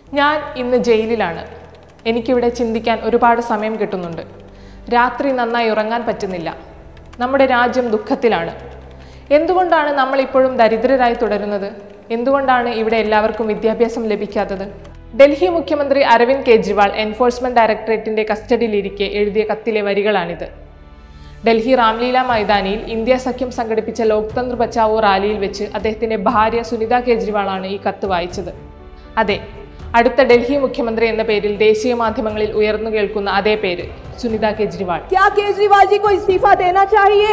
ഞാൻ ഇന്ന് ജയിലിലാണ് എനിക്കിവിടെ ചിന്തിക്കാൻ ഒരുപാട് സമയം കിട്ടുന്നുണ്ട് രാത്രി നന്നായി ഉറങ്ങാൻ പറ്റുന്നില്ല നമ്മുടെ രാജ്യം ദുഃഖത്തിലാണ് എന്തുകൊണ്ടാണ് നമ്മൾ ഇപ്പോഴും ദരിദ്രരായി തുടരുന്നത് എന്തുകൊണ്ടാണ് ഇവിടെ എല്ലാവർക്കും വിദ്യാഭ്യാസം ലഭിക്കാത്തത് ഡൽഹി മുഖ്യമന്ത്രി അരവിന്ദ് കെജ്രിവാൾ എൻഫോഴ്സ്മെന്റ് ഡയറക്ടറേറ്റിന്റെ കസ്റ്റഡിയിലിരിക്കെ എഴുതിയ കത്തിലെ വരികളാണിത് ഡൽഹി രാംലീല മൈതാനിയിൽ ഇന്ത്യ സഖ്യം സംഘടിപ്പിച്ച ലോക്തന്ത്ര ബച്ചാവോ റാലിയിൽ വെച്ച് അദ്ദേഹത്തിന്റെ ഭാര്യ സുനിത കേജ്രിവാളാണ് ഈ കത്ത് വായിച്ചത് അതെ അടുത്ത ഡൽഹി മുഖ്യമന്ത്രി എന്ന പേരിൽ ദേശീയ മാധ്യമങ്ങളിൽ ഉയർന്നു കേൾക്കുന്ന അതേ പേര് സുനിത കേജ്രിവാൾ क्या केजरीवाल जी को इस्तीफा देना चाहिए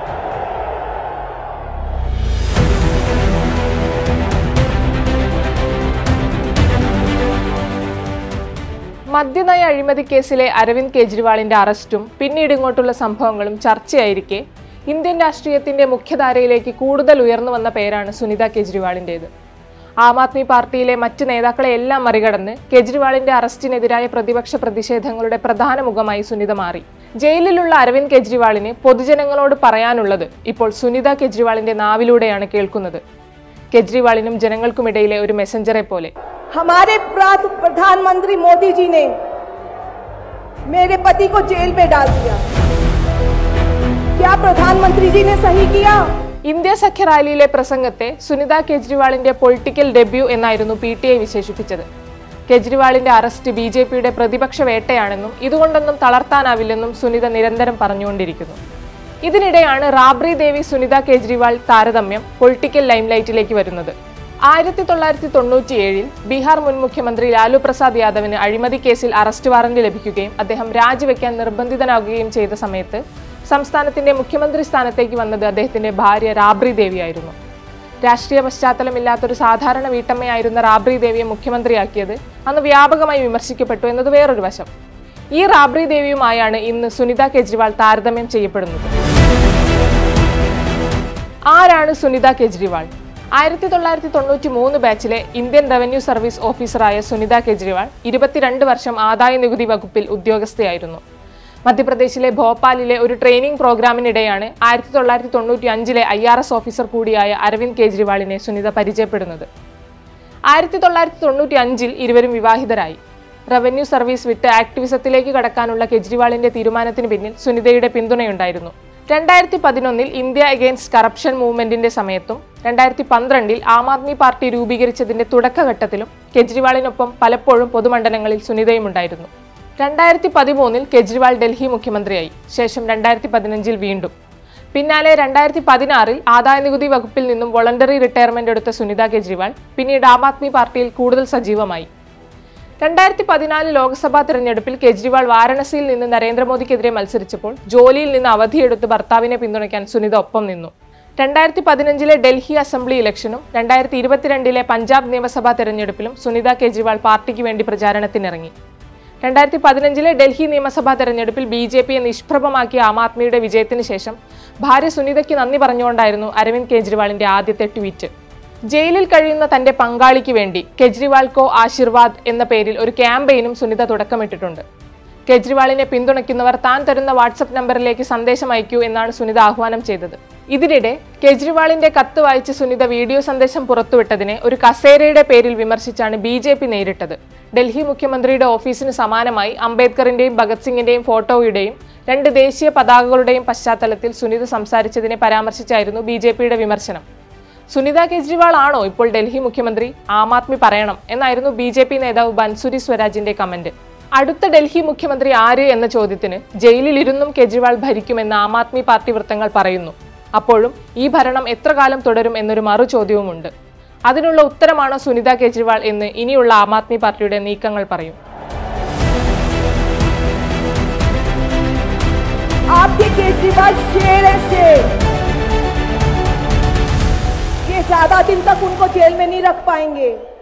മദ്യനയ അഴിമതി കേസിലെ അരവിന്ദ് കെജ്രിവാളിന്റെ അറസ്റ്റും പിന്നീട് ഇങ്ങോട്ടുള്ള സംഭവങ്ങളും ചർച്ചയായിരിക്കെ ഇന്ത്യൻ രാഷ്ട്രീയത്തിന്റെ മുഖ്യധാരയിലേക്ക് കൂടുതൽ ഉയർന്നു വന്ന പേരാണ് സുനിത കെജ്രിവാളിൻ്റേത് ആം ആദ്മി പാർട്ടിയിലെ മറ്റ് നേതാക്കളെ എല്ലാം മറികടന്ന് കെജ്രിവാളിന്റെ അറസ്റ്റിനെതിരായ പ്രതിപക്ഷ പ്രതിഷേധങ്ങളുടെ പ്രധാന മുഖമായി സുനിത മാറി ജയിലിലുള്ള അരവിന്ദ് കെജ്രിവാളിന് പൊതുജനങ്ങളോട് പറയാനുള്ളത് ഇപ്പോൾ സുനിത കെജ്രിവാളിന്റെ നാവിലൂടെയാണ് കേൾക്കുന്നത് കെജ്രിവാളിനും ജനങ്ങൾക്കുമിടയിലെ ഒരു മെസ്സഞ്ചറെ പോലെ हमारे प्रात- प्रधानमंत्री मोदी जी ने मेरे पति को जेल में डाल दिया क्या प्रधानमंत्री जी ने सही किया ഇന്ത്യ സഖ്യ റാലിയിലെ പ്രസംഗത്തെ സുനിത കെജ്രിവാളിന്റെ പൊളിറ്റിക്കൽ ഡെബ്യൂ എന്നായിരുന്നു പി ടി ഐ വിശേഷിപ്പിച്ചത് കെജ്രിവാളിന്റെ അറസ്റ്റ് ബി ജെ പിയുടെ പ്രതിപക്ഷ വേട്ടയാണെന്നും ഇതുകൊണ്ടൊന്നും തളർത്താനാവില്ലെന്നും സുനിത നിരന്തരം പറഞ്ഞുകൊണ്ടിരിക്കുന്നു ഇതിനിടെയാണ് റാബ്രി ദേവി സുനിത കെജ്രിവാൾ താരതമ്യം പൊളിറ്റിക്കൽ ലൈംലൈറ്റിലേക്ക് വരുന്നത് ആയിരത്തി തൊള്ളായിരത്തി തൊണ്ണൂറ്റിയേഴിൽ ബീഹാർ മുൻ മുഖ്യമന്ത്രി ലാലു പ്രസാദ് യാദവിന് അഴിമതി കേസിൽ അറസ്റ്റ് വാറന്റ് ലഭിക്കുകയും അദ്ദേഹം രാജിവെക്കാൻ നിർബന്ധിതനാകുകയും ചെയ്ത സമയത്ത് സംസ്ഥാനത്തിന്റെ മുഖ്യമന്ത്രി സ്ഥാനത്തേക്ക് വന്നത് അദ്ദേഹത്തിന്റെ ഭാര്യ രാബ്രി ദേവിയായിരുന്നു രാഷ്ട്രീയ പശ്ചാത്തലമില്ലാത്തൊരു സാധാരണ വീട്ടമ്മയായിരുന്ന റാബ്രി ദേവിയെ മുഖ്യമന്ത്രിയാക്കിയത് അന്ന് വ്യാപകമായി വിമർശിക്കപ്പെട്ടു എന്നത് വേറൊരു വശം ഈ റാബ്രി ദേവിയുമായാണ് ഇന്ന് സുനിത കെജ്രിവാൾ താരതമ്യം ചെയ്യപ്പെടുന്നത് ആരാണ് സുനിത കെജ്രിവാൾ ആയിരത്തി തൊള്ളായിരത്തി തൊണ്ണൂറ്റി മൂന്ന് ബാച്ചിലെ ഇന്ത്യൻ റവന്യൂ സർവീസ് ഓഫീസറായ സുനിത കെജ്രിവാൾ ഇരുപത്തിരണ്ട് വർഷം ആദായ നികുതി വകുപ്പിൽ ഉദ്യോഗസ്ഥയായിരുന്നു മധ്യപ്രദേശിലെ ഭോപ്പാലിലെ ഒരു ട്രെയിനിങ് പ്രോഗ്രാമിനിടെയാണ് ആയിരത്തി തൊള്ളായിരത്തി തൊണ്ണൂറ്റി അഞ്ചിലെ ഐ ആർ എസ് ഓഫീസർ കൂടിയായ അരവിന്ദ് കെജ്രിവാളിനെ സുനിത പരിചയപ്പെടുന്നത് ആയിരത്തി തൊള്ളായിരത്തി തൊണ്ണൂറ്റി അഞ്ചിൽ ഇരുവരും വിവാഹിതരായി റവന്യൂ സർവീസ് വിട്ട് ആക്ടിവിസത്തിലേക്ക് കടക്കാനുള്ള കെജ്രിവാളിന്റെ തീരുമാനത്തിന് പിന്നിൽ സുനിതയുടെ പിന്തുണയുണ്ടായിരുന്നു രണ്ടായിരത്തി പതിനൊന്നിൽ ഇന്ത്യ അഗെയിൻസ്റ്റ് കറപ്ഷൻ മൂവ്മെന്റിന്റെ സമയത്തും രണ്ടായിരത്തി പന്ത്രണ്ടിൽ ആം ആദ്മി പാർട്ടി രൂപീകരിച്ചതിന്റെ തുടക്കഘട്ടത്തിലും കെജ്രിവാളിനൊപ്പം പലപ്പോഴും പൊതുമണ്ഡലങ്ങളിൽ സുനിതയും ഉണ്ടായിരുന്നു രണ്ടായിരത്തി പതിമൂന്നിൽ കെജ്രിവാൾ ഡൽഹി മുഖ്യമന്ത്രിയായി ശേഷം രണ്ടായിരത്തി പതിനഞ്ചിൽ വീണ്ടും പിന്നാലെ രണ്ടായിരത്തി പതിനാറിൽ ആദായനികുതി വകുപ്പിൽ നിന്നും വോളണ്ടറി റിട്ടയർമെന്റ് എടുത്ത സുനിത കെജ്രിവാൾ പിന്നീട് ആം ആദ്മി പാർട്ടിയിൽ കൂടുതൽ സജീവമായി രണ്ടായിരത്തി പതിനാല് ലോക്സഭാ തെരഞ്ഞെടുപ്പിൽ കെജ്രിവാൾ വാരണസിയിൽ നിന്ന് നരേന്ദ്രമോദിക്കെതിരെ മത്സരിച്ചപ്പോൾ ജോലിയിൽ നിന്ന് അവധിയെടുത്ത് ഭർത്താവിനെ പിന്തുണയ്ക്കാൻ സുനിത ഒപ്പം നിന്നു രണ്ടായിരത്തി പതിനഞ്ചിലെ ഡൽഹി അസംബ്ലി ഇലക്ഷനും രണ്ടായിരത്തി ഇരുപത്തിരണ്ടിലെ പഞ്ചാബ് നിയമസഭാ തെരഞ്ഞെടുപ്പിലും സുനിത കെജ്രിവാൾ പാർട്ടിക്ക് വേണ്ടി പ്രചാരണത്തിനിറങ്ങി രണ്ടായിരത്തി പതിനഞ്ചിലെ ഡൽഹി നിയമസഭാ തെരഞ്ഞെടുപ്പിൽ ബി ജെ പിയെ നിഷ്പ്രഭമാക്കിയ ആം ആദ്മിയുടെ വിജയത്തിന് ശേഷം ഭാര്യ സുനിതയ്ക്ക് നന്ദി പറഞ്ഞുകൊണ്ടായിരുന്നു അരവിന്ദ് കെജ്രിവാളിന്റെ ആദ്യത്തെ ട്വീറ്റ് ജയിലിൽ കഴിയുന്ന തന്റെ പങ്കാളിക്ക് വേണ്ടി കെജ്രിവാൾ കോ ആശീർവാദ് എന്ന പേരിൽ ഒരു ക്യാമ്പയിനും സുനിത തുടക്കമിട്ടിട്ടുണ്ട് കെജ്രിവാളിനെ പിന്തുണയ്ക്കുന്നവർ താൻ തരുന്ന വാട്സപ്പ് നമ്പറിലേക്ക് സന്ദേശം അയക്കൂ എന്നാണ് സുനിത ആഹ്വാനം ചെയ്തത് ഇതിനിടെ കെജ്രിവാളിന്റെ കത്ത് വായിച്ച് സുനിത വീഡിയോ സന്ദേശം പുറത്തുവിട്ടതിനെ ഒരു കസേരയുടെ പേരിൽ വിമർശിച്ചാണ് ബി ജെ പി നേരിട്ടത് ഡൽഹി മുഖ്യമന്ത്രിയുടെ ഓഫീസിന് സമാനമായി അംബേദ്കറിന്റെയും ഭഗത് സിംഗിന്റെയും ഫോട്ടോയുടെയും രണ്ട് ദേശീയ പതാകകളുടെയും പശ്ചാത്തലത്തിൽ സുനിത സംസാരിച്ചതിനെ പരാമർശിച്ചായിരുന്നു ബി ജെ പിയുടെ വിമർശനം സുനിത കെജ്രിവാൾ ആണോ ഇപ്പോൾ ഡൽഹി മുഖ്യമന്ത്രി ആം ആദ്മി പറയണം എന്നായിരുന്നു ബി ജെ പി നേതാവ് ബൻസുരി സ്വരാജിന്റെ കമന്റ് അടുത്ത ഡൽഹി മുഖ്യമന്ത്രി ആര് എന്ന ചോദ്യത്തിന് ജയിലിലിരുന്നും കെജ്രിവാൾ ഭരിക്കുമെന്ന് ആം ആദ്മി പാർട്ടി വൃത്തങ്ങൾ പറയുന്നു അപ്പോഴും ഈ ഭരണം എത്ര കാലം തുടരും എന്നൊരു മറു ചോദ്യവുമുണ്ട് അതിനുള്ള ഉത്തരമാണോ സുനിത കെജ്രിവാൾ എന്ന് ഇനിയുള്ള ആം ആദ്മി പാർട്ടിയുടെ നീക്കങ്ങൾ പറയും आपके केजरीवाल शेर है शेर ये ज्यादा दिन तक उनको जेल में नहीं रख पाएंगे